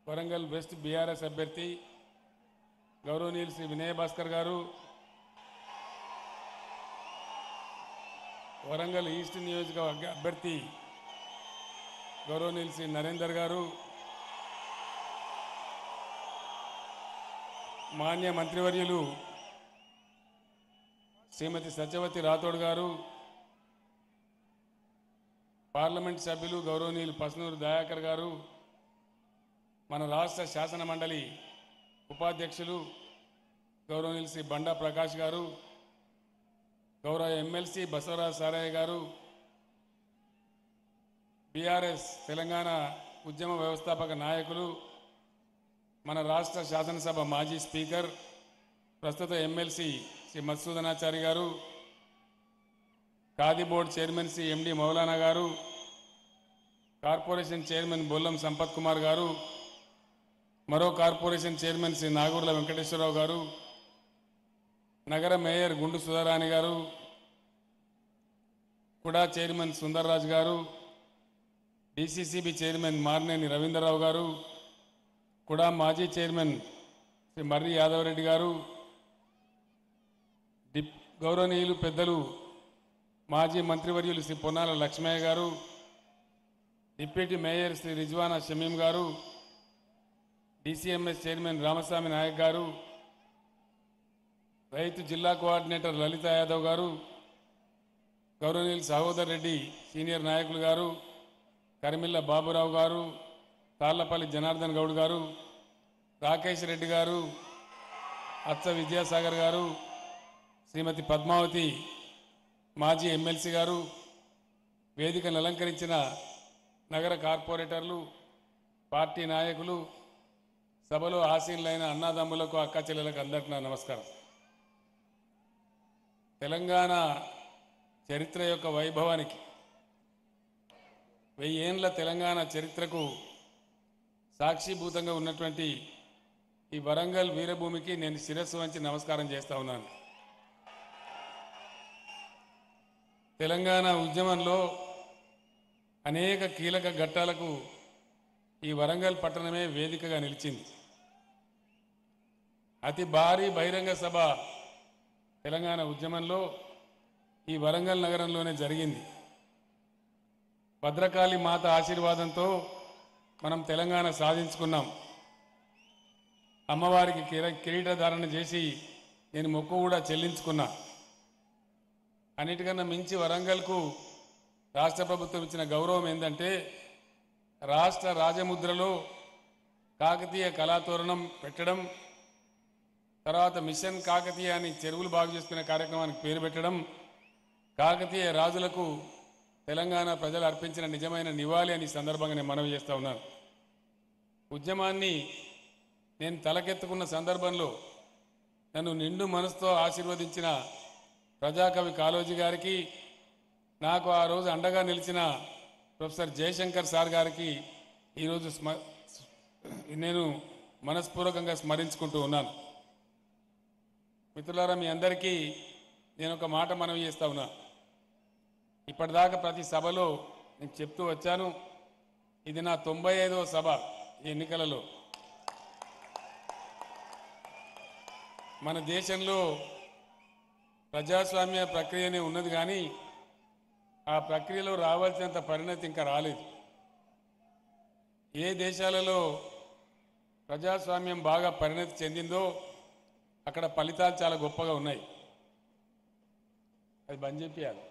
Warangal west BRS అభ్యర్థి గౌరవనీయులు శ్రీ వినయ్ భాస్కర్ గారు వరంగల్ ఈస్ట్ నియోజకవర్గ అభ్యర్థి గౌరవనీయులు శ్రీ నరేందర్ గారు మాన్య మంత్రివర్యులు శ్రీమతి సత్యవతి రాథోడ్ గారు పార్లమెంట్ సభ్యులు గౌరవనీయులు పసునూరు దయాకర్ గారు మన రాష్ట్ర శాసన మండలి ఉపాధ్యక్షులు గౌరవనీయులు శ్రీ బండా ప్రకాష్ గారు గౌరవ ఎమ్మెల్సీ బసవరాజ్ సారయ్య గారు బీఆర్ఎస్ తెలంగాణ ఉద్యమ వ్యవస్థాపక నాయకులు మన రాష్ట్ర శాసనసభ మాజీ స్పీకర్ ప్రస్తుత ఎమ్మెల్సీ శ్రీ మధుసూదనాచారి గారు khadi board chairman Shri M D Maulana గారు కార్పొరేషన్ చైర్మన్ బొల్లం సంపత్ కుమార్ గారు మరో కార్పొరేషన్ చైర్మన్ శ్రీ నాగూర్ల వెంకటేశ్వరరావు గారు నగర మేయర్ గుండు సుధారాణి గారు కుడా చైర్మన్ సుందర్రాజ్ గారు డిసిసిబి చైర్మన్ మార్నేని రవీంద్రరావు గారు కుడా మాజీ చైర్మన్ శ్రీ మర్రి యాదవరెడ్డి గారు డిప్ గౌరవనీయులు పెద్దలు మాజీ మంత్రివర్యులు శ్రీ పొన్నాల లక్ష్మయ్య గారు డిప్యూటీ మేయర్ శ్రీ రిజ్వానా షమీం గారు డిసిఎంఎస్ చైర్మన్ రామస్వామి నాయక్ గారు రైతు జిల్లా కోఆర్డినేటర్ లలిత యాదవ్ గారు గౌరవనీయులు సహోదర్ రెడ్డి సీనియర్ నాయకులు గారు కరిమిల్ల బాబురావు గారు తాళ్లపల్లి జనార్దన్ గౌడ్ గారు రాకేష్ రెడ్డి గారు అచ్చ విద్యాసాగర్ గారు శ్రీమతి పద్మావతి మాజీ ఎమ్మెల్సీ గారు వేదికను అలంకరించిన నగర కార్పొరేటర్లు పార్టీ నాయకులు సభలో ఆసీనులైన అన్నాదమ్ములకు అక్క చెల్లెలకు అందరికీ నా నమస్కారం తెలంగాణ చరిత్ర యొక్క వైభవానికి వెయ్యేండ్ల తెలంగాణ చరిత్రకు సాక్షిభూతంగా ఉన్నటువంటి ఈ వరంగల్ వీరభూమికి నేను శిరస్సు వంచి నమస్కారం చేస్తా ఉన్నాను తెలంగాణ ఉద్యమంలో అనేక కీలక ఘట్టాలకు ఈ వరంగల్ పట్టణమే వేదికగా నిలిచింది అతి భారీ బహిరంగ సభ తెలంగాణ ఉద్యమంలో ఈ వరంగల్ నగరంలోనే జరిగింది భద్రకాళి మాత ఆశీర్వాదంతో మనం తెలంగాణ సాధించుకున్నాం అమ్మవారికి కిర కిరీటధారణ చేసి నేను మొక్కు కూడా చెల్లించుకున్నా అన్నిటికన్నా మించి వరంగల్కు రాష్ట్ర ప్రభుత్వం ఇచ్చిన గౌరవం ఏంటంటే రాష్ట్ర రాజముద్రలో కాకతీయ కళాతోరణం పెట్టడం తర్వాత మిషన్ కాకతీయ అని చెరువులు బాగు చేసుకునే కార్యక్రమానికి పేరు పెట్టడం కాకతీయ రాజులకు తెలంగాణ ప్రజలు అర్పించిన నిజమైన నివాళి అని ఈ సందర్భంగా నేను మనవి చేస్తా ఉన్నాను ఉద్యమాన్ని నేను తలకెత్తుకున్న సందర్భంలో నన్ను నిండు మనసుతో ఆశీర్వదించిన ప్రజాకవి కాళోజీ గారికి నాకు ఆ రోజు అండగా నిలిచిన ప్రొఫెసర్ జయశంకర్ సార్ గారికి ఈరోజు స్మ నేను మనస్పూర్వకంగా స్మరించుకుంటూ ఉన్నాను మిత్రులారా మీ అందరికీ నేను ఒక మాట మనవి చేస్తా ఉన్నా ఇప్పటిదాకా ప్రతి సభలో నేను చెప్తూ వచ్చాను ఇది నా తొంభై ఐదవ సభ ఈ ఎన్నికలలో మన దేశంలో ప్రజాస్వామ్య ప్రక్రియనే ఉన్నది కానీ ఆ ప్రక్రియలో రావాల్సినంత పరిణతి ఇంకా రాలేదు ఏ దేశాలలో ప్రజాస్వామ్యం బాగా పరిణతి చెందిందో అక్కడ ఫలితాలు చాలా గొప్పగా ఉన్నాయి అది బంద్ చేపియాలి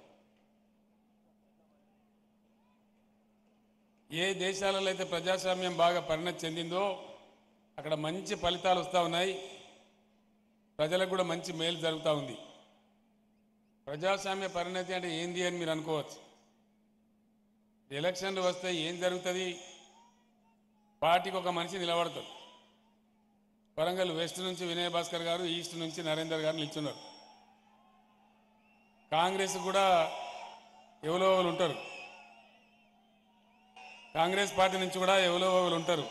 ఏ దేశాలలో అయితే ప్రజాస్వామ్యం బాగా పరిణతి చెందిందో అక్కడ మంచి ఫలితాలు వస్తూ ఉన్నాయి ప్రజలకు కూడా మంచి మేలు జరుగుతూ ఉంది ప్రజాస్వామ్య పరిణతి అంటే ఏంది అని మీరు అనుకోవచ్చు ఎలక్షన్లు వస్తే ఏం జరుగుతుంది పార్టీకి ఒక మనిషి నిలబడతాడు వరంగల్ వెస్ట్ నుంచి వినయ్ భాస్కర్ గారు ఈస్ట్ నుంచి నరేందర్ గారు నిల్చున్నారు కాంగ్రెస్ కూడా ఎవరో ఒకరు ఉంటారు కాంగ్రెస్ పార్టీ నుంచి కూడా ఎవరో ఒకరు ఉంటారు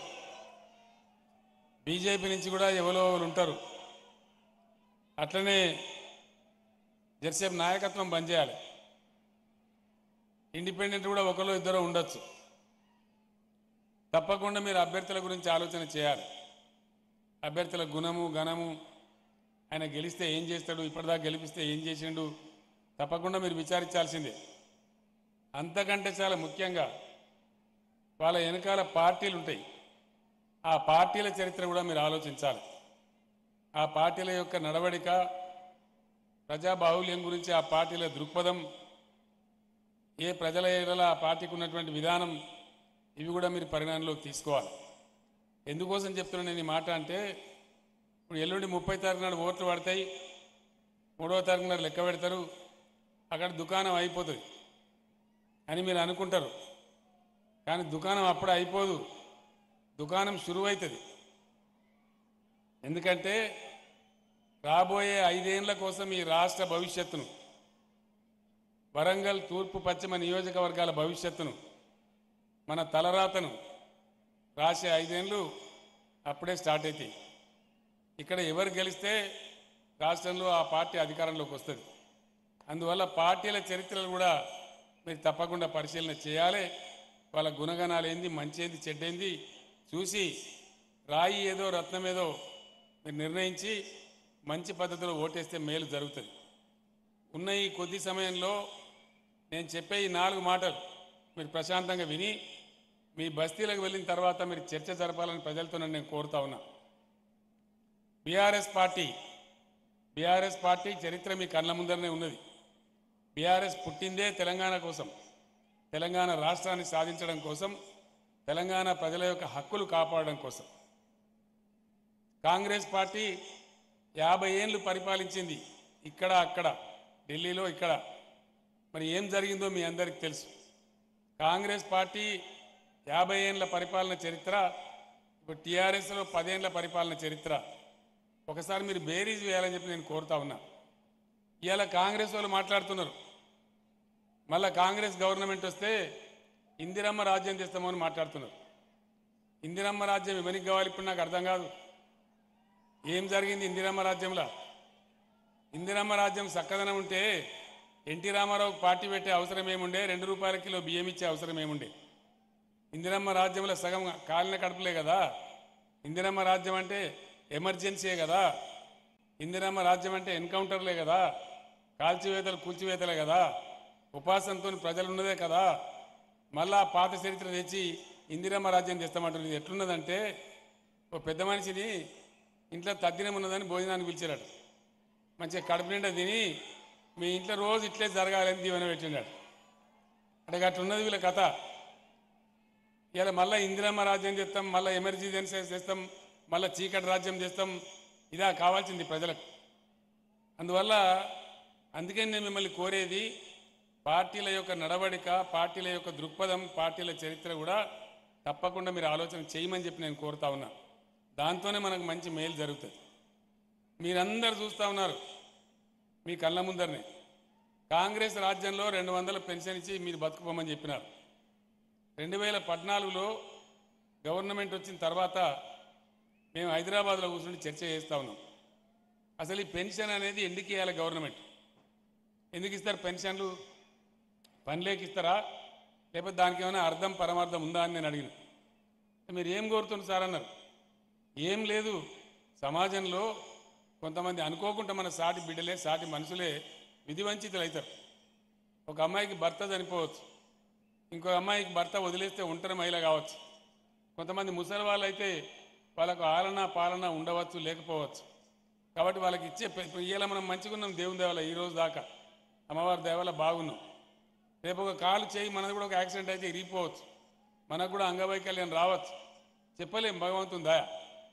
బీజేపీ నుంచి కూడా ఎవరో ఒకరు ఉంటారు అట్లనే జెర్సేపు నాయకత్వం బంద్ చేయాలి ఇండిపెండెంట్ కూడా ఒకరు ఇద్దరు ఉండొచ్చు తప్పకుండా మీరు అభ్యర్థుల గురించి ఆలోచన చేయాలి అభ్యర్థుల గుణము గణము ఆయన గెలిస్తే ఏం చేస్తాడు ఇప్పటిదాకా గెలిపిస్తే ఏం చేసిండు తప్పకుండా మీరు విచారించాల్సిందే అంతకంటే చాలా ముఖ్యంగా వాళ్ళ వెనకాల పార్టీలు ఉంటాయి ఆ పార్టీల చరిత్ర కూడా మీరు ఆలోచించాలి ఆ పార్టీల యొక్క నడవడిక ప్రజా బాహుల్యం గురించి ఆ పార్టీల దృక్పథం ఏ ప్రజల ఏడల ఆ పార్టీకి ఉన్నటువంటి విధానం ఇవి కూడా మీరు పరిగణనలోకి తీసుకోవాలి ఎందుకోసం చెప్తున్నాను నేను ఈ మాట అంటే ఇప్పుడు ఎల్లుండి ముప్పై తారీఖు నాడు ఓట్లు పడతాయి మూడవ తారీఖు నాడు లెక్క పెడతారు అక్కడ దుకాణం అయిపోతుంది అని మీరు అనుకుంటారు కానీ దుకాణం అప్పుడు అయిపోదు దుకాణం శురువవుతుంది ఎందుకంటే రాబోయే ఐదేళ్ల కోసం ఈ రాష్ట్ర భవిష్యత్తును వరంగల్ తూర్పు పశ్చిమ నియోజకవర్గాల భవిష్యత్తును మన తలరాతను రాసే ఐదేళ్ళు అప్పుడే స్టార్ట్ అవుతాయి ఇక్కడ ఎవరు గెలిస్తే రాష్ట్రంలో ఆ పార్టీ అధికారంలోకి వస్తుంది అందువల్ల పార్టీల చరిత్రలు కూడా మీరు తప్పకుండా పరిశీలన చేయాలి వాళ్ళ గుణగణాలు ఏంది మంచి ఏంది చెడ్డేంది చూసి రాయి ఏదో రత్నం ఏదో మీరు నిర్ణయించి మంచి పద్ధతిలో ఓటేస్తే మేలు జరుగుతుంది ఉన్న ఈ కొద్ది సమయంలో నేను చెప్పే ఈ నాలుగు మాటలు మీరు ప్రశాంతంగా విని మీ బస్తీలకు వెళ్ళిన తర్వాత మీరు చర్చ జరపాలని ప్రజలతో నేను కోరుతా ఉన్నా బీఆర్ఎస్ పార్టీ బీఆర్ఎస్ పార్టీ చరిత్ర మీ కళ్ళ ముందరనే ఉన్నది బీఆర్ఎస్ పుట్టిందే తెలంగాణ కోసం తెలంగాణ రాష్ట్రాన్ని సాధించడం కోసం తెలంగాణ ప్రజల యొక్క హక్కులు కాపాడడం కోసం కాంగ్రెస్ పార్టీ యాభై ఏళ్ళు పరిపాలించింది ఇక్కడ అక్కడ ఢిల్లీలో ఇక్కడ మరి ఏం జరిగిందో మీ అందరికీ తెలుసు కాంగ్రెస్ పార్టీ యాభై ఏళ్ళ పరిపాలన చరిత్ర ఇప్పుడు టీఆర్ఎస్లో పదేళ్ల పరిపాలన చరిత్ర ఒకసారి మీరు బేరీజ్ వేయాలని చెప్పి నేను కోరుతా ఉన్నా ఇవాళ కాంగ్రెస్ వాళ్ళు మాట్లాడుతున్నారు మళ్ళా కాంగ్రెస్ గవర్నమెంట్ వస్తే ఇందిరమ్మ రాజ్యం తెస్తామని మాట్లాడుతున్నారు ఇందిరమ్మ రాజ్యం ఎవరికి కావాలి ఇప్పుడు నాకు అర్థం కాదు ఏం జరిగింది ఇందిరమ్మ రాజ్యంలో ఇందిరమ్మ రాజ్యం చక్కదనం ఉంటే ఎన్టీ రామారావు పార్టీ పెట్టే అవసరం ఏముండే రెండు రూపాయల కిలో బియ్యం ఇచ్చే అవసరం ఏముండే ఇందిరమ్మ రాజ్యంలో సగం కాలిన కడుపులే కదా ఇందిరమ్మ రాజ్యం అంటే ఎమర్జెన్సీయే కదా ఇందిరమ్మ రాజ్యం అంటే ఎన్కౌంటర్లే కదా కాల్చివేతలు కూల్చివేతలే కదా ఉపాసంతో ప్రజలు ఉన్నదే కదా మళ్ళా పాత చరిత్ర తెచ్చి ఇందిరమ్మ రాజ్యం తెస్తామంటుంది ఇది ఎట్లున్నదంటే ఓ పెద్ద మనిషిని ఇంట్లో తద్దినం ఉన్నదని భోజనానికి పిలిచారట మంచిగా కడుపు నిండా తిని మీ ఇంట్లో రోజు ఇట్లే జరగాలని దీవెన పెట్టినాడు అంటే అట్లున్నది వీళ్ళ కథ ఇలా మళ్ళీ ఇందిరమ్మ రాజ్యం చేస్తాం మళ్ళీ ఎమర్జెన్సీ చేస్తాం మళ్ళీ చీకటి రాజ్యం చేస్తాం ఇదా కావాల్సింది ప్రజలకు అందువల్ల అందుకే నేను మిమ్మల్ని కోరేది పార్టీల యొక్క నడవడిక పార్టీల యొక్క దృక్పథం పార్టీల చరిత్ర కూడా తప్పకుండా మీరు ఆలోచన చేయమని చెప్పి నేను కోరుతా ఉన్నా దాంతోనే మనకు మంచి మేలు జరుగుతుంది మీరందరూ చూస్తూ ఉన్నారు మీ కళ్ళ ముందరనే కాంగ్రెస్ రాజ్యంలో రెండు వందల పెన్షన్ ఇచ్చి మీరు బతుకుపోమని చెప్పినారు రెండు వేల పద్నాలుగులో గవర్నమెంట్ వచ్చిన తర్వాత మేము హైదరాబాద్లో కూర్చుని చర్చ చేస్తూ ఉన్నాం అసలు ఈ పెన్షన్ అనేది ఎందుకు ఇవ్వాలి గవర్నమెంట్ ఎందుకు ఇస్తారు పెన్షన్లు పనిలేకి ఇస్తారా లేకపోతే దానికి ఏమైనా అర్థం పరమార్థం ఉందా అని నేను అడిగిన మీరు ఏం కోరుతున్నారు సార్ అన్నారు ఏం లేదు సమాజంలో కొంతమంది అనుకోకుండా మన సాటి బిడ్డలే సాటి మనుషులే విధివంచితులు అవుతారు ఒక అమ్మాయికి భర్త చనిపోవచ్చు ఇంకో అమ్మాయికి భర్త వదిలేస్తే ఒంటరి మహిళ కావచ్చు కొంతమంది ముసలి వాళ్ళు అయితే వాళ్ళకు ఆలన పాలన ఉండవచ్చు లేకపోవచ్చు కాబట్టి వాళ్ళకి ఇచ్చే పె- ఇప్పుడు ఇవాళ మనం మంచిగా ఉన్నాం దేవుని దేవాల ఈ రోజు దాకా అమ్మవారి దేవాల బాగున్నాం రేపు ఒక కాలు చేయి మనది కూడా ఒక యాక్సిడెంట్ అయితే ఇరిగిపోవచ్చు మనకు కూడా అంగవైకల్యం రావచ్చు చెప్పలేం భగవంతుని దయ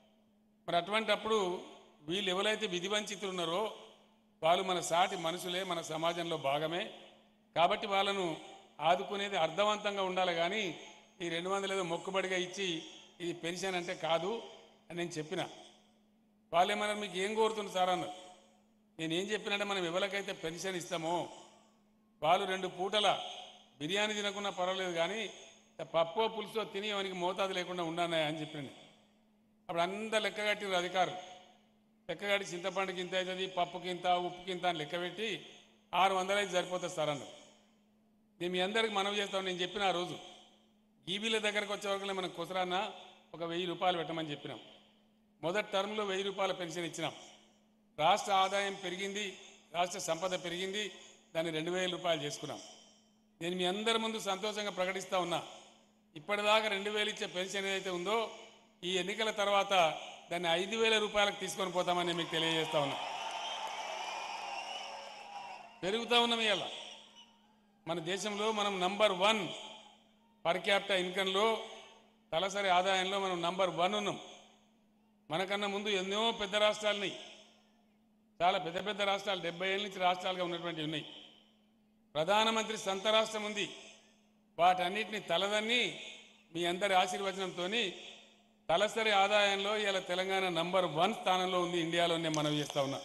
మరి అటువంటప్పుడు వీళ్ళు ఎవరైతే విధివంచితులు ఉన్నారో వాళ్ళు మన సాటి మనుషులే మన సమాజంలో భాగమే కాబట్టి వాళ్ళను ఆదుకునేది అర్థవంతంగా ఉండాలి కానీ ఈ రెండు వందలు ఏదో మొక్కుబడిగా ఇచ్చి ఇది పెన్షన్ అంటే కాదు అని నేను చెప్పిన వాళ్ళు ఏమన్నారు మీకు ఏం కోరుతుంది సార్ అన్నారు నేను ఏం చెప్పినంటే మనం ఎవరికైతే పెన్షన్ ఇస్తామో వాళ్ళు రెండు పూటల బిర్యానీ తినకున్నా పర్వాలేదు కానీ పప్పో పులుసో తిని వానికి మోతాదు లేకుండా ఉండాలి అని చెప్పాను అప్పుడు అంతా లెక్క కట్టిన అధికారులు లెక్క కట్టి చింతపండుకి ఇంత అవుతుంది పప్పుకి ఇంత ఉప్పుకి ఇంత అని లెక్క పెట్టి ఆరు వందలు అయితే సరిపోతుంది సార్ అన్నారు నేను మీ అందరికి మనవి చేస్తాను నేను చెప్పిన ఆ రోజు ఈబీల దగ్గరకు వచ్చే వరకు మనం కుసరాన్న ఒక వెయ్యి రూపాయలు పెట్టమని చెప్పినాం మొదటి టర్మ్లో వెయ్యి రూపాయల పెన్షన్ ఇచ్చినాం రాష్ట్ర ఆదాయం పెరిగింది రాష్ట్ర సంపద పెరిగింది దాన్ని రెండు వేల రూపాయలు చేసుకున్నాం నేను మీ అందరి ముందు సంతోషంగా ప్రకటిస్తా ఉన్నా ఇప్పటిదాకా రెండు వేలు ఇచ్చే పెన్షన్ ఏదైతే ఉందో ఈ ఎన్నికల తర్వాత దాన్ని ఐదు వేల రూపాయలకు తీసుకొని పోతామని మీకు తెలియజేస్తా ఉన్నా పెరుగుతూ ఉన్నాం ఇవాళ మన దేశంలో మనం నంబర్ వన్ పర్ క్యాపిటల్ ఇన్కంలో తలసరి ఆదాయంలో మనం నంబర్ వన్ ఉన్నాం మనకన్నా ముందు ఎన్నో పెద్ద రాష్ట్రాలని చాలా పెద్ద పెద్ద రాష్ట్రాలు డెబ్బై ఏళ్ళ నుంచి రాష్ట్రాలుగా ఉన్నటువంటివి ఉన్నాయి ప్రధానమంత్రి సొంత రాష్ట్రం ఉంది వాటన్నిటిని తలదన్ని మీ అందరి ఆశీర్వచనంతో తలసరి ఆదాయంలో ఇలా తెలంగాణ నంబర్ వన్ స్థానంలో ఉంది ఇండియాలోనే మనవి చేస్తా ఉన్నా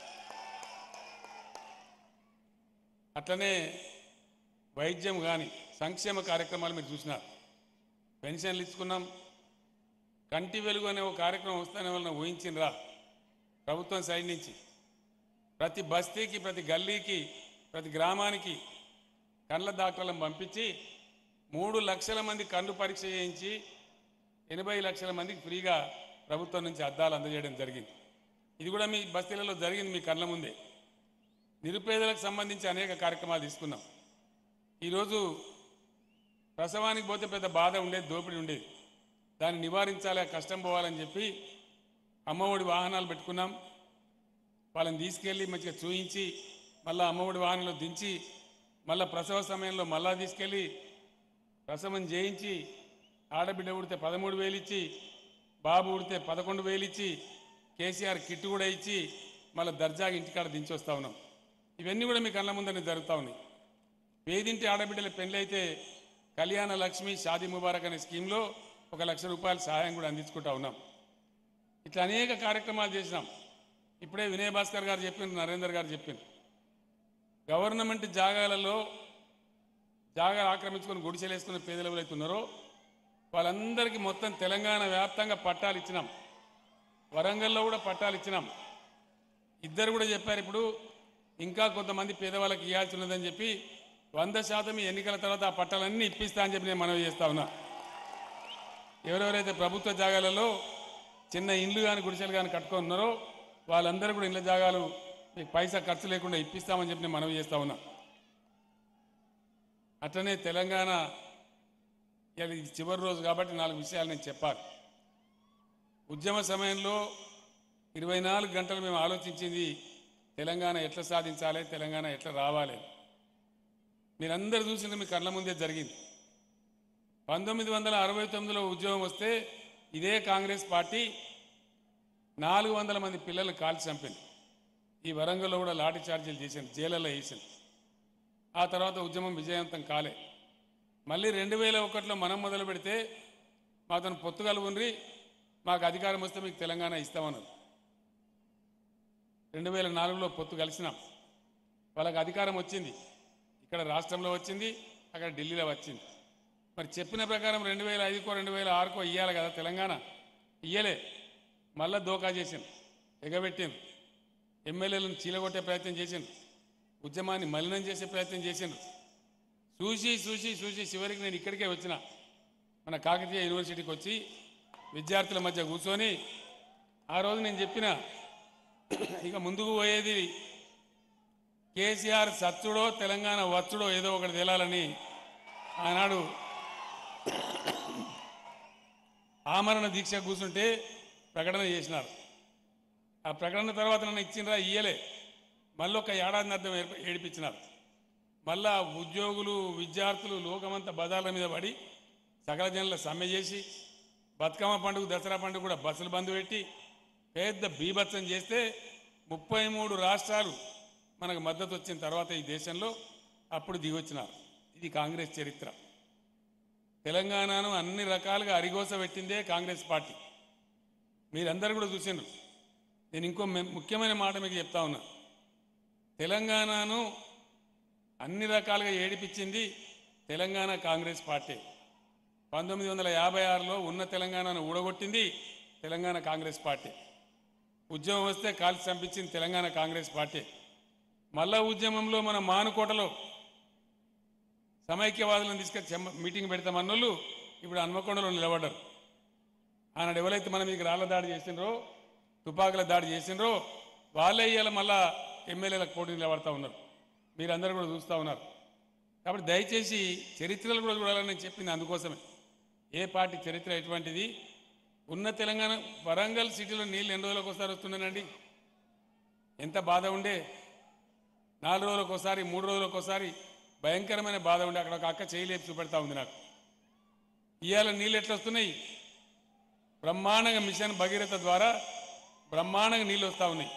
అట్లనే వైద్యం కానీ సంక్షేమ కార్యక్రమాలు మీరు చూసినారు పెన్షన్లు ఇచ్చుకున్నాం కంటి వెలుగు అనే ఒక కార్యక్రమం వస్తానే వలన ఊహించినరా ప్రభుత్వం సైడ్ నుంచి ప్రతి బస్తీకి ప్రతి గల్లీకి ప్రతి గ్రామానికి కళ్ళ డాక్టర్లను పంపించి మూడు లక్షల మంది కళ్ళు పరీక్ష చేయించి ఎనభై లక్షల మందికి ఫ్రీగా ప్రభుత్వం నుంచి అద్దాలు అందజేయడం జరిగింది ఇది కూడా మీ బస్తీలలో జరిగింది మీ కళ్ళ ముందే నిరుపేదలకు సంబంధించి అనేక కార్యక్రమాలు తీసుకున్నాం ఈరోజు ప్రసవానికి పోతే పెద్ద బాధ ఉండేది దోపిడీ ఉండేది దాన్ని నివారించాలి ఆ కష్టం పోవాలని చెప్పి అమ్మఒడి వాహనాలు పెట్టుకున్నాం వాళ్ళని తీసుకెళ్ళి మంచిగా చూయించి మళ్ళీ అమ్మఒడి వాహనంలో దించి మళ్ళీ ప్రసవ సమయంలో మళ్ళా తీసుకెళ్ళి ప్రసవం చేయించి ఆడబిడ్డ ఉడితే పదమూడు వేలు ఇచ్చి బాబు ఉడితే పదకొండు వేలు ఇచ్చి కేసీఆర్ కిట్ కూడా ఇచ్చి మళ్ళీ దర్జాగా ఇంటికాడ దించి వస్తా ఉన్నాం ఇవన్నీ కూడా మీ కళ్ళ ముందర జరుగుతూ ఉన్నాయి పేదింటి ఆడబిడ్డల పెళ్ళి అయితే కళ్యాణ లక్ష్మి షాదీ ముబారక్ అనే స్కీమ్లో ఒక లక్ష రూపాయల సహాయం కూడా అందించుకుంటా ఉన్నాం ఇట్లా అనేక కార్యక్రమాలు చేసినాం ఇప్పుడే వినయ్ భాస్కర్ గారు చెప్పిండ్రు నరేందర్ గారు చెప్పిండ్రు గవర్నమెంట్ జాగాలలో జాగా ఆక్రమించుకొని గుడిసెలు వేసుకున్న పేదలు ఎవరైతే ఉన్నారో వాళ్ళందరికీ మొత్తం తెలంగాణ వ్యాప్తంగా పట్టాలు ఇచ్చినాం వరంగల్లో కూడా పట్టాలు ఇచ్చినాం ఇద్దరు కూడా చెప్పారు ఇప్పుడు ఇంకా కొంతమంది పేదవాళ్ళకి ఇవ్వాల్సి ఉన్నదని చెప్పి వంద శాతం ఈ ఎన్నికల తర్వాత ఆ పట్టాలన్నీ ఇప్పిస్తా అని చెప్పి నేను మనవి చేస్తా ఉన్నా ఎవరెవరైతే ప్రభుత్వ జాగాలలో చిన్న ఇండ్లు కానీ గుడిసెలు కానీ కట్టుకొని ఉన్నారో వాళ్ళందరూ కూడా ఇళ్ళ జాగాలు మీకు పైసా ఖర్చు లేకుండా ఇప్పిస్తామని చెప్పి నేను మనవి చేస్తా ఉన్నా అట్లనే తెలంగాణ ఇవాళ ఇది చివరి రోజు కాబట్టి నాలుగు విషయాలు నేను చెప్పాలి ఉద్యమ సమయంలో ఇరవై నాలుగు గంటలు మేము ఆలోచించింది తెలంగాణ ఎట్లా సాధించాలి తెలంగాణ ఎట్లా రావాలి మీరందరూ చూసింది మీ కళ్ళ ముందే జరిగింది పంతొమ్మిది వందల అరవై తొమ్మిదిలో ఉద్యోగం వస్తే ఇదే కాంగ్రెస్ పార్టీ నాలుగు వందల మంది పిల్లల్ని కాల్చి చంపింది ఈ వరంగల్లో కూడా లాఠీ చార్జీలు చేసింది జైళ్ళలో వేసింది ఆ తర్వాత ఉద్యమం విజయవంతం కాలే మళ్ళీ రెండు వేల ఒకటిలో మనం మొదలు పెడితే మాతో పొత్తుగలు ఉండ్రి మాకు అధికారం వస్తే మీకు తెలంగాణ ఇస్తామన్నారు రెండు వేల నాలుగులో పొత్తు కలిసినాం వాళ్ళకి అధికారం వచ్చింది ఇక్కడ రాష్ట్రంలో వచ్చింది అక్కడ ఢిల్లీలో వచ్చింది మరి చెప్పిన ప్రకారం రెండు వేల ఐదుకో రెండు వేల ఆరుకో ఇయ్యాలి కదా తెలంగాణ ఇయ్యలే మళ్ళా దోకా చేసింది ఎగబెట్టింది ఎమ్మెల్యేలను చీలగొట్టే ప్రయత్నం చేసిండ్రు ఉద్యమాన్ని మలినం చేసే ప్రయత్నం చేసిండ్రు చూసి చూసి చూసి చివరికి నేను ఇక్కడికే వచ్చిన మన కాకతీయ యూనివర్సిటీకి వచ్చి విద్యార్థుల మధ్య కూర్చొని ఆ రోజు నేను చెప్పిన ఇక ముందుకు పోయేది కేసీఆర్ సచ్చుడో తెలంగాణ వచ్చుడో ఏదో ఒకటి తేలాలని ఆనాడు ఆమరణ దీక్ష కూర్చుంటే ప్రకటన చేసినారు ఆ ప్రకటన తర్వాత నన్ను ఇచ్చిండ్రా ఇయ్యలే మళ్ళీ ఒక ఏడాది అర్థం ఏర్ప- ఏడిపించినారు మళ్ళా ఉద్యోగులు విద్యార్థులు లోకమంతా బజార్ల మీద పడి సకల జనుల సమ్మె చేసి బతుకమ్మ పండుగ దసరా పండుగ కూడా బస్సులు బంద్ పెట్టి పెద్ద బీభత్సం చేస్తే ముప్పై మూడు రాష్ట్రాలు మనకు మద్దతు వచ్చిన తర్వాత ఈ దేశంలో అప్పుడు దిగొచ్చినారు ఇది కాంగ్రెస్ చరిత్ర తెలంగాణను అన్ని రకాలుగా అరిగోస పెట్టిందే కాంగ్రెస్ పార్టీ మీరందరూ కూడా చూసిండ్రు నేను ఇంకో మె- ముఖ్యమైన మాట మీకు చెప్తా ఉన్నా తెలంగాణను అన్ని రకాలుగా ఏడిపించింది తెలంగాణ కాంగ్రెస్ పార్టీ పంతొమ్మిది వందల యాభై ఆరులో ఉన్న తెలంగాణను ఊడగొట్టింది తెలంగాణ కాంగ్రెస్ పార్టీ ఉద్యమం వస్తే కాల్చి చంపించింది తెలంగాణ కాంగ్రెస్ పార్టీ మళ్ళా ఉద్యమంలో మన మానుకోటలో సమైక్యవాదులను తీసుకొచ్చి చెమ్మ- మీటింగ్ పెడతామన్నోళ్ళు ఇప్పుడు హన్మకొండలో నిలబడ్డారు ఆనాడు ఎవరైతే మనం మీకు రాళ్ల దాడి చేసిండ్రో తుపాకుల దాడి చేసిండ్రో వాళ్ళే ఇవాళ మళ్ళా ఎమ్మెల్యేలకు పోటీ నిలబడతా ఉన్నారు మీరందరూ కూడా చూస్తూ ఉన్నారు కాబట్టి దయచేసి చరిత్రలు కూడా చూడాలని నేను చెప్పింది అందుకోసమే ఏ పార్టీ చరిత్ర ఎటువంటిది ఉన్న తెలంగాణ వరంగల్ సిటీలో నీళ్ళు ఎన్ని రోజులకు ఒకసారి వస్తుండేనండి ఎంత బాధ ఉండే నాలుగు రోజులకు ఒకసారి మూడు రోజులకు ఒకసారి భయంకరమైన బాధ ఉండే అక్కడ ఒక అక్క చేయలేపు చూపెడతా ఉంది నాకు ఇవాళ నీళ్ళు ఎట్లా వస్తున్నాయి బ్రహ్మాండంగా మిషన్ భగీరథ ద్వారా బ్రహ్మాండంగా నీళ్ళు వస్తూ ఉన్నాయి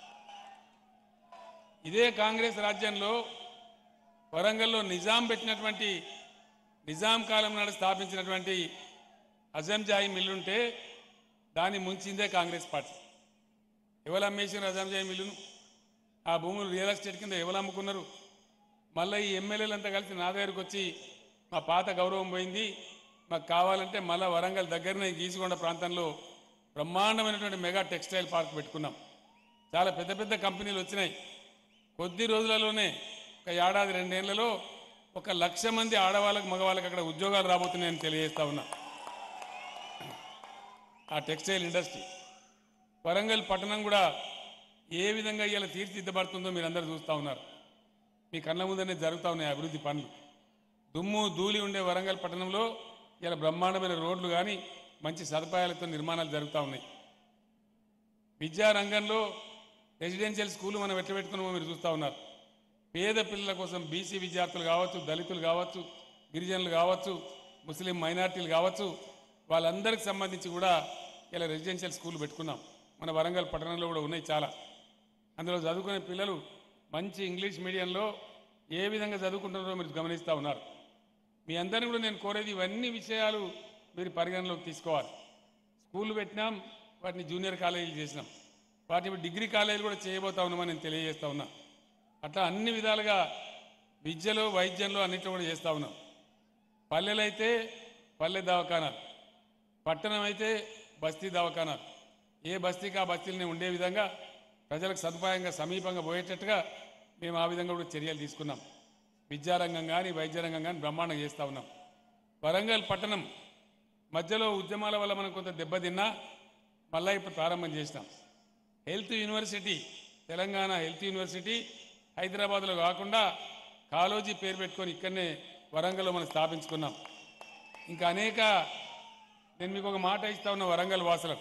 ఇదే కాంగ్రెస్ రాజ్యంలో వరంగల్లో నిజాం పెట్టినటువంటి నిజాం కాలం నాడు స్థాపించినటువంటి అజంజాయి మిల్లుంటే దాన్ని ముంచిందే కాంగ్రెస్ పార్టీ ఎవరు అమ్మేసిన అజంజాయి మిల్లును ఆ భూములు రియల్ ఎస్టేట్ కింద ఎవరు అమ్ముకున్నారు మళ్ళీ ఈ ఎమ్మెల్యేలంతా కలిసి నా దగ్గరకు వచ్చి మా పాత గౌరవం పోయింది మాకు కావాలంటే మళ్ళీ వరంగల్ దగ్గరనే గీసుకొండ ప్రాంతంలో బ్రహ్మాండమైనటువంటి మెగా టెక్స్టైల్ పార్క్ పెట్టుకున్నాం చాలా పెద్ద పెద్ద కంపెనీలు వచ్చినాయి కొద్ది రోజులలోనే ఒక ఏడాది రెండేళ్లలో ఒక లక్ష మంది ఆడవాళ్ళకు మగవాళ్ళకి అక్కడ ఉద్యోగాలు రాబోతున్నాయని తెలియజేస్తా ఉన్నా ఆ టెక్స్టైల్ ఇండస్ట్రీ వరంగల్ పట్టణం కూడా ఏ విధంగా ఇలా తీర్చిదిద్దబడుతుందో మీరందరూ చూస్తూ ఉన్నారు మీ కళ్ళ ముందనే జరుగుతూ ఉన్నాయి అభివృద్ధి పనులు దుమ్ము ధూళి ఉండే వరంగల్ పట్టణంలో ఇలా బ్రహ్మాండమైన రోడ్లు కానీ మంచి సదుపాయాలతో నిర్మాణాలు జరుగుతూ ఉన్నాయి విద్యా రంగంలో రెసిడెన్షియల్ స్కూల్ మనం ఎట్లా పెట్టుకున్నామో మీరు చూస్తూ ఉన్నారు పేద పిల్లల కోసం బీసీ విద్యార్థులు కావచ్చు దళితులు కావచ్చు గిరిజనులు కావచ్చు ముస్లిం మైనార్టీలు కావచ్చు వాళ్ళందరికి సంబంధించి కూడా ఇలా రెసిడెన్షియల్ స్కూల్ పెట్టుకున్నాం మన వరంగల్ పట్టణంలో కూడా ఉన్నాయి చాలా అందులో చదువుకునే పిల్లలు మంచి ఇంగ్లీష్ మీడియంలో ఏ విధంగా చదువుకుంటున్నారో మీరు గమనిస్తూ ఉన్నారు మీ అందరిని కూడా నేను కోరేది ఇవన్నీ విషయాలు మీరు పరిగణలోకి తీసుకోవాలి స్కూల్ పెట్టినాం వాటిని జూనియర్ కాలేజీలు చేసినాం వాటిని ఇప్పుడు డిగ్రీ కాలేజీలు కూడా చేయబోతా ఉన్నామని నేను తెలియజేస్తా ఉన్నా అట్లా అన్ని విధాలుగా విద్యలో వైద్యంలో అన్నింటిలో కూడా చేస్తూ ఉన్నాం పల్లెలైతే పల్లె దవాఖానాలు పట్టణం అయితే బస్తీ దవాఖానాలు ఏ బస్తీకి ఆ బస్తీలనే ఉండే విధంగా ప్రజలకు సదుపాయంగా సమీపంగా పోయేటట్టుగా మేము ఆ విధంగా కూడా చర్యలు తీసుకున్నాం విద్యారంగం కానీ వైద్య రంగం కానీ బ్రహ్మాండంగా చేస్తూ ఉన్నాం వరంగల్ పట్టణం మధ్యలో ఉద్యమాల వల్ల మనం కొంత దెబ్బతిన్నా మళ్ళా ఇప్పుడు ప్రారంభం చేసినాం health university Telangana health university హైదరాబాద్లో కాకుండా కాలోజీ పేరు పెట్టుకొని ఇక్కడనే వరంగల్లో మనం స్థాపించుకున్నాం ఇంకా అనేక నేను మీకు ఒక మాట ఇస్తా ఉన్న వరంగల్ వాసులకు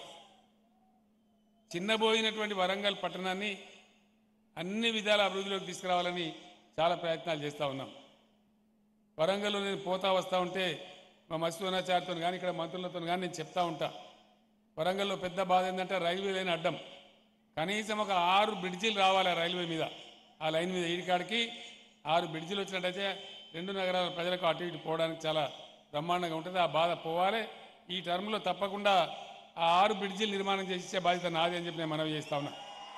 చిన్నబోయినటువంటి వరంగల్ పట్టణాన్ని అన్ని విధాల అభివృద్ధిలోకి తీసుకురావాలని చాలా ప్రయత్నాలు చేస్తూ ఉన్నాం వరంగల్లో నేను పోతా వస్తూ ఉంటే మా మత్స్యోనాచార్యతో కానీ ఇక్కడ మంత్రులతో కానీ నేను చెప్తా ఉంటా వరంగల్లో పెద్ద బాధ ఏంటంటే రైల్వే లైన్ అడ్డం కనీసం ఒక ఆరు బ్రిడ్జిలు రావాలి ఆ రైల్వే మీద ఆ లైన్ మీద ఈడికాడికి ఆరు బ్రిడ్జిలు వచ్చినట్టయితే రెండు నగరాల ప్రజలకు అటు ఇటు పోవడానికి చాలా బ్రహ్మాండంగా ఉంటుంది ఆ బాధ పోవాలి ఈ టర్మ్లో తప్పకుండా ఆ ఆరు బ్రిడ్జిలు నిర్మాణం చేసి ఇచ్చే బాధ్యత నాది అని చెప్పి నేను మనవి చేస్తా ఉన్నా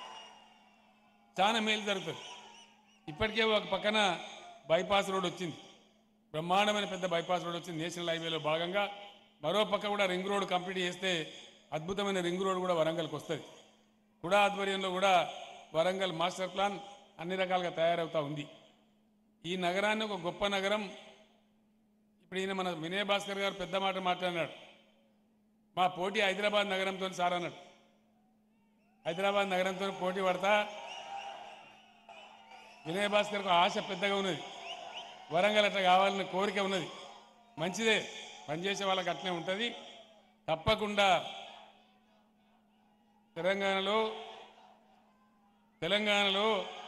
చాలా మేలు జరుగుతుంది ఇప్పటికే ఒక పక్కన బైపాస్ రోడ్ వచ్చింది బ్రహ్మాండమైన పెద్ద బైపాస్ రోడ్ వచ్చింది నేషనల్ హైవేలో భాగంగా మరో పక్క కూడా రింగ్ రోడ్ కంప్లీట్ చేస్తే అద్భుతమైన రింగ్ రోడ్ కూడా వరంగల్కి వస్తుంది కూడా ఆధ్వర్యంలో కూడా వరంగల్ మాస్టర్ ప్లాన్ అన్ని రకాలుగా తయారవుతా ఉంది ఈ నగరాన్ని ఒక గొప్ప నగరం ఇప్పుడు ఈయన మన వినయ్ భాస్కర్ గారు పెద్ద మాట మాట్లాడినాడు మా పోటీ హైదరాబాద్ నగరంతో సార్ అన్నాడు హైదరాబాద్ నగరంతో పోటీ పడతా వినయ్ భాస్కర్కు ఆశ పెద్దగా ఉన్నది వరంగల్ అట్లా కావాలన్న కోరిక ఉన్నది మంచిదే పనిచేసే వాళ్ళకి అట్లే ఉంటుంది తప్పకుండా తెలంగాణలో తెలంగాణలో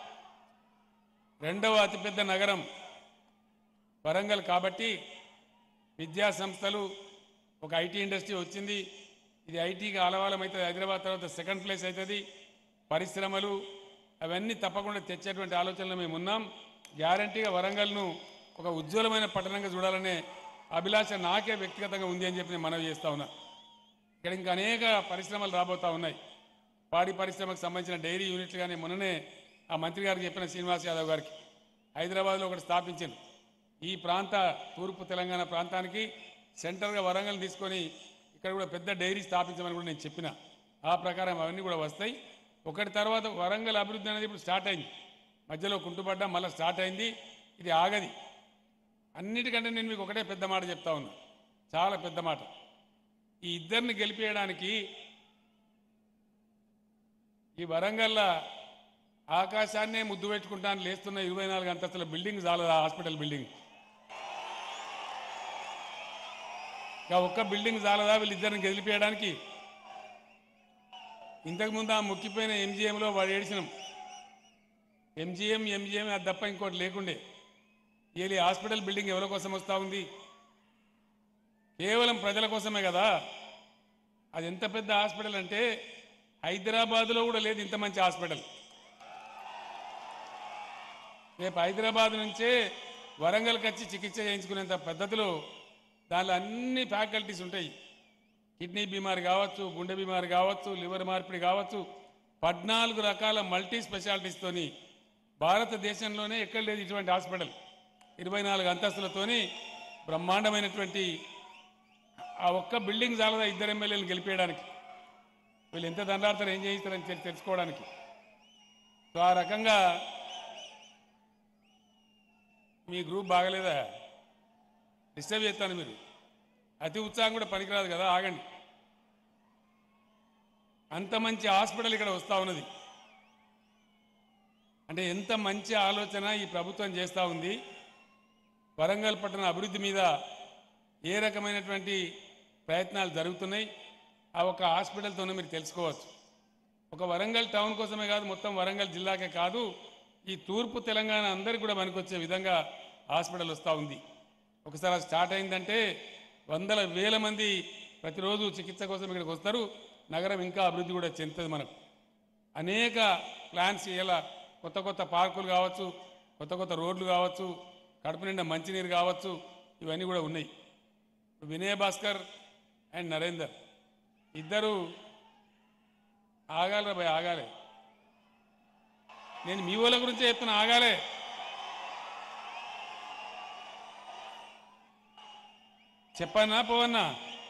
రెండవ అతిపెద్ద నగరం వరంగల్ కాబట్టి విద్యా సంస్థలు ఒక ఐటీ ఇండస్ట్రీ వచ్చింది ఇది ఐటీకి ఆలవాలం అవుతుంది హైదరాబాద్ తర్వాత సెకండ్ ప్లేస్ అవుతుంది పరిశ్రమలు అవన్నీ తప్పకుండా తెచ్చేటువంటి ఆలోచనలు మేము ఉన్నాం గ్యారంటీగా వరంగల్ను ఒక ఉజ్వలమైన పట్టణంగా చూడాలనే అభిలాష నాకే వ్యక్తిగతంగా ఉంది అని చెప్పి నేను మనవి చేస్తా ఉన్నా ఇక్కడ ఇంకా అనేక పరిశ్రమలు రాబోతా ఉన్నాయి పాడి పరిశ్రమకు సంబంధించిన డైరీ యూనిట్లు కానీ మొన్ననే ఆ మంత్రి గారికి చెప్పిన శ్రీనివాస్ యాదవ్ గారికి హైదరాబాద్లో ఒకటి స్థాపించాను ఈ ప్రాంత తూర్పు తెలంగాణ ప్రాంతానికి సెంటర్గా వరంగల్ తీసుకొని ఇక్కడ కూడా పెద్ద డైరీ స్థాపించమని కూడా నేను చెప్పిన ఆ ప్రకారం అవన్నీ కూడా వస్తాయి ఒకటి తర్వాత వరంగల్ అభివృద్ధి అనేది ఇప్పుడు స్టార్ట్ అయింది మధ్యలో కుంటుపడ్డా మళ్ళీ స్టార్ట్ అయింది ఇది ఆగది అన్నిటికంటే నేను మీకు ఒకటే పెద్ద మాట చెప్తా ఉన్నా చాలా పెద్ద మాట ఈ ఇద్దరిని గెలిపేయడానికి ఈ వరంగల్ల ఆకాశాన్నే ముద్దు పెట్టుకుంటాను లేస్తున్న ఇరవై నాలుగు అంతస్తుల బిల్డింగ్ చాలదా హాస్పిటల్ బిల్డింగ్ ఇంకా ఒక్క బిల్డింగ్ చాలదా వీళ్ళిద్దరిని గెలిపేయడానికి ఇంతకుముందు ఆ మొక్కిపోయిన ఎంజీఎంలో వాడు ఏడిచినాం ఎంజీఎం ఎంజీఎం అది తప్ప ఇంకోటి లేకుండే వీళ్ళు ఈ హాస్పిటల్ బిల్డింగ్ ఎవరి కోసం వస్తూ ఉంది కేవలం ప్రజల కోసమే కదా అది ఎంత పెద్ద హాస్పిటల్ అంటే హైదరాబాద్లో కూడా లేదు ఇంత మంచి హాస్పిటల్ రేపు హైదరాబాద్ నుంచే వరంగల్కి వచ్చి చికిత్స చేయించుకునేంత పద్ధతిలో దానిలో అన్ని ఫ్యాకల్టీస్ ఉంటాయి కిడ్నీ బీమారి కావచ్చు గుండె బీమారి కావచ్చు లివర్ మార్పిడి కావచ్చు పద్నాలుగు రకాల మల్టీ స్పెషాలిటీస్తోని భారతదేశంలోనే ఎక్కడ లేదు ఇటువంటి హాస్పిటల్ ఇరవై నాలుగు అంతస్తులతోని బ్రహ్మాండమైనటువంటి ఆ ఒక్క బిల్డింగ్ చాలదా ఇద్దరు ఎమ్మెల్యేలను గెలిపేయడానికి వీళ్ళు ఎంత దండాడతారు ఏం చేయిస్తారని తెలు- తెలుసుకోవడానికి సో ఆ రకంగా మీ గ్రూప్ బాగలేదా డిస్టర్బ్ చేస్తాను మీరు అతి ఉత్సాహం కూడా పనికిరాదు కదా ఆగండి అంత మంచి హాస్పిటల్ ఇక్కడ వస్తూ ఉన్నది అంటే ఎంత మంచి ఆలోచన ఈ ప్రభుత్వం చేస్తూ ఉంది వరంగల్ పట్టణ అభివృద్ధి మీద ఏ రకమైనటువంటి ప్రయత్నాలు జరుగుతున్నాయి ఆ ఒక హాస్పిటల్తోనే మీరు తెలుసుకోవచ్చు ఒక వరంగల్ టౌన్ కోసమే కాదు మొత్తం వరంగల్ జిల్లాకే కాదు ఈ తూర్పు తెలంగాణ అందరికి కూడా పనికొచ్చే విధంగా హాస్పిటల్ వస్తూ ఉంది ఒకసారి అది స్టార్ట్ అయిందంటే వందల వేల మంది ప్రతిరోజు చికిత్స కోసం ఇక్కడికి వస్తారు నగరం ఇంకా అభివృద్ధి కూడా చెందుతుంది మనకు అనేక ప్లాన్స్ ఇలా కొత్త కొత్త పార్కులు కావచ్చు కొత్త కొత్త రోడ్లు కావచ్చు కడుపు నిండా మంచినీరు కావచ్చు ఇవన్నీ కూడా ఉన్నాయి వినయ్ భాస్కర్ అండ్ నరేందర్ ఇద్దరు ఆగాలరా భయ్ ఆగాలే నేను మీ వాళ్ళ గురించే చెప్తున్నా ఆగాలే చెప్పన్నా పోవన్నా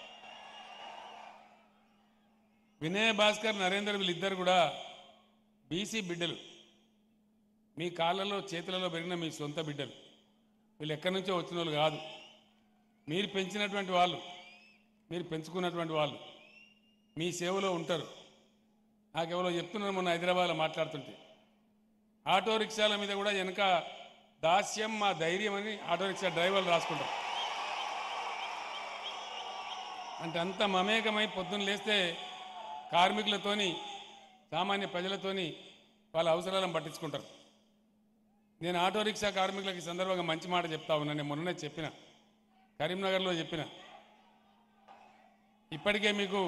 వినయ్ భాస్కర్ నరేందర్ వీళ్ళిద్దరు కూడా బీసీ బిడ్డలు మీ కాళ్ళలో చేతులలో పెరిగిన మీ సొంత బిడ్డలు వీళ్ళు ఎక్కడి నుంచో వచ్చిన వాళ్ళు కాదు మీరు పెంచినటువంటి వాళ్ళు మీరు పెంచుకున్నటువంటి వాళ్ళు మీ సేవలో ఉంటారు నాకెవరో చెప్తున్నారు మొన్న హైదరాబాద్లో మాట్లాడుతుంటే ఆటో రిక్షాల మీద కూడా వెనక దాస్యం మా ధైర్యం అని ఆటో రిక్షా డ్రైవర్లు రాసుకుంటారు అంటే అంత మమేకమై పొద్దున్న లేస్తే కార్మికులతోని సామాన్య ప్రజలతోని వాళ్ళ అవసరాలను పట్టించుకుంటారు నేను ఆటో రిక్షా కార్మికులకు ఈ సందర్భంగా మంచి మాట చెప్తా ఉన్నాను నేను మొన్ననే చెప్పిన కరీంనగర్లో చెప్పిన ఇప్పటికే మీకు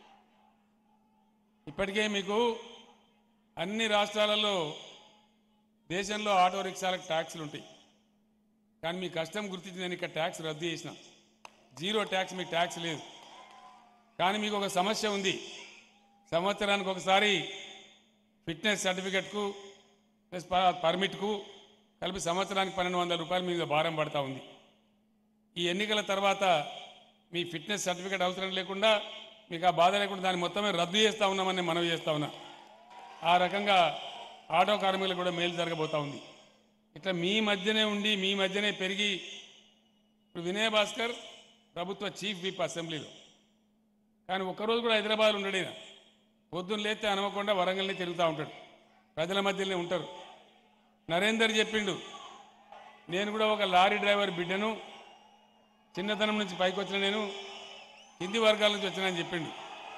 ఇప్పటికే మీకు అన్ని రాష్ట్రాలలో దేశంలో ఆటో రిక్షాలకు ట్యాక్సులు ఉంటాయి కానీ మీ కష్టం గుర్తించి నేను ఇక్కడ ట్యాక్స్ రద్దు చేసిన జీరో ట్యాక్స్ మీకు ట్యాక్స్ లేదు కానీ మీకు ఒక సమస్య ఉంది సంవత్సరానికి ఒకసారి ఫిట్నెస్ సర్టిఫికెట్కు ప్లస్ ప- పర్మిట్కు కలిపి సంవత్సరానికి పన్నెండు వందల రూపాయలు మీద భారం పడతా ఉంది ఈ ఎన్నికల తర్వాత మీ ఫిట్నెస్ సర్టిఫికేట్ అవసరం లేకుండా మీకు ఆ బాధ లేకుండా దాన్ని మొత్తమే రద్దు చేస్తా ఉన్నామని నేను మనవి చేస్తా ఉన్నా ఆ రకంగా ఆటో కార్మికులకు కూడా మేలు జరగబోతా ఉంది ఇట్లా మీ మధ్యనే ఉండి మీ మధ్యనే పెరిగి ఇప్పుడు వినయ్ భాస్కర్ ప్రభుత్వ చీఫ్ విప్ అసెంబ్లీలో కానీ ఒక్కరోజు కూడా హైదరాబాద్ ఉండడు ఈయన పొద్దున్న లేస్తే అనవకుండా వరంగల్ని తిరుగుతూ ఉంటాడు ప్రజల మధ్యలోనే ఉంటారు నరేందర్ చెప్పిండు నేను కూడా ఒక లారీ డ్రైవర్ బిడ్డను చిన్నతనం నుంచి పైకి వచ్చిన నేను కింది వర్గాల నుంచి వచ్చినా చెప్పిండు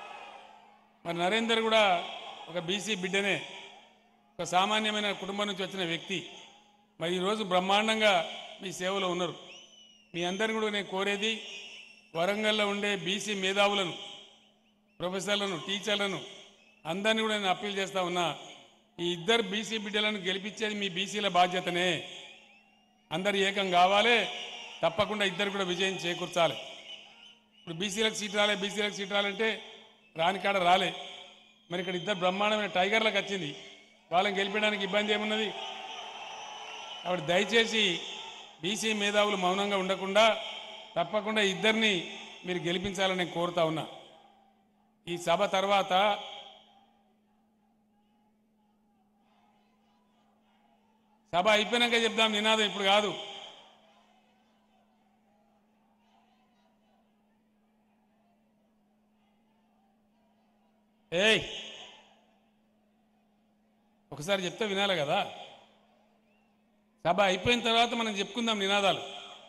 మరి నరేందర్ కూడా ఒక బీసీ బిడ్డనే ఒక సామాన్యమైన కుటుంబం నుంచి వచ్చిన వ్యక్తి మరి ఈరోజు బ్రహ్మాండంగా మీ సేవలో ఉన్నారు మీ అందరిని కూడా నేను కోరేది వరంగల్లో ఉండే బీసీ మేధావులను ప్రొఫెసర్లను టీచర్లను అందరినీ కూడా నేను అప్పీల్ చేస్తా ఉన్నా ఈ ఇద్దరు బీసీ బిడ్డలను గెలిపించేది మీ బీసీల బాధ్యతనే అందరు ఏకం కావాలి తప్పకుండా ఇద్దరు కూడా విజయం చేకూర్చాలి ఇప్పుడు బీసీలకు సీట్ రాలే బీసీలకు సీట్ రాలంటే రాని కాడ రాలే మరి ఇక్కడ ఇద్దరు బ్రహ్మాండమైన టైగర్లకు వచ్చింది వాళ్ళని గెలిపించడానికి ఇబ్బంది ఏమున్నది కాబట్టి దయచేసి బీసీ మేధావులు మౌనంగా ఉండకుండా తప్పకుండా ఇద్దరిని మీరు గెలిపించాలని నేను కోరుతా ఉన్నా ఈ సభ తర్వాత సభ అయిపోయినాక చెప్దాం నినాదం ఇప్పుడు కాదు ఏయ్ ఒకసారి చెప్తే వినాలి కదా సభ అయిపోయిన తర్వాత మనం చెప్పుకుందాం నినాదాలు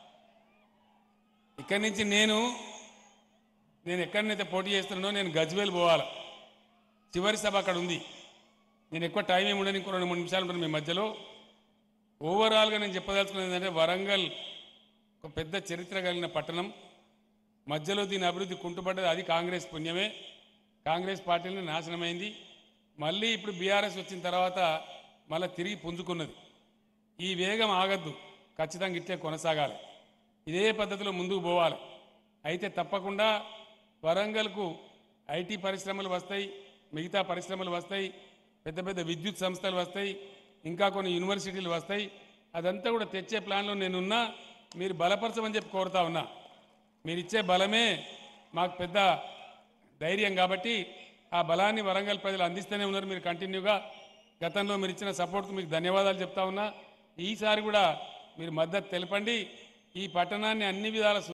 ఇక్కడి నుంచి నేను నేను ఎక్కడినైతే పోటీ చేస్తున్నానో నేను గజ్వేల్ పోవాలి చివరి సభ అక్కడ ఉంది నేను ఎక్కువ టైం ఏమి ఉండను ఇంకో రెండు మూడు నిమిషాలు ఉంటుంది మీ మధ్యలో ఓవరాల్గా నేను చెప్పదలుచుకున్నది ఏంటంటే వరంగల్ ఒక పెద్ద చరిత్ర కలిగిన పట్టణం మధ్యలో దీని అభివృద్ధి కుంటుపడ్డది అది కాంగ్రెస్ పుణ్యమే కాంగ్రెస్ పార్టీని నాశనమైంది మళ్ళీ ఇప్పుడు బీఆర్ఎస్ వచ్చిన తర్వాత మళ్ళీ తిరిగి పుంజుకున్నది ఈ వేగం ఆగద్దు ఖచ్చితంగా ఇట్లే కొనసాగాలి ఇదే పద్ధతిలో ముందుకు పోవాలి అయితే తప్పకుండా వరంగల్కు ఐటీ పరిశ్రమలు వస్తాయి మిగతా పరిశ్రమలు వస్తాయి పెద్ద పెద్ద విద్యుత్ సంస్థలు వస్తాయి ఇంకా కొన్ని యూనివర్సిటీలు వస్తాయి అదంతా కూడా తెచ్చే ప్లాన్లో నేనున్నా మీరు బలపరచమని చెప్పి కోరుతా ఉన్నా మీరు ఇచ్చే బలమే మాకు పెద్ద ధైర్యం కాబట్టి ఆ బలాన్ని వరంగల్ ప్రజలు అందిస్తూనే ఉన్నారు మీరు కంటిన్యూగా గతంలో మీరు ఇచ్చిన సపోర్ట్కి మీకు ధన్యవాదాలు చెప్తా ఉన్నా ఈసారి కూడా మీరు మద్దతు తెలపండి ఈ పట్టణాన్ని అన్ని విధాల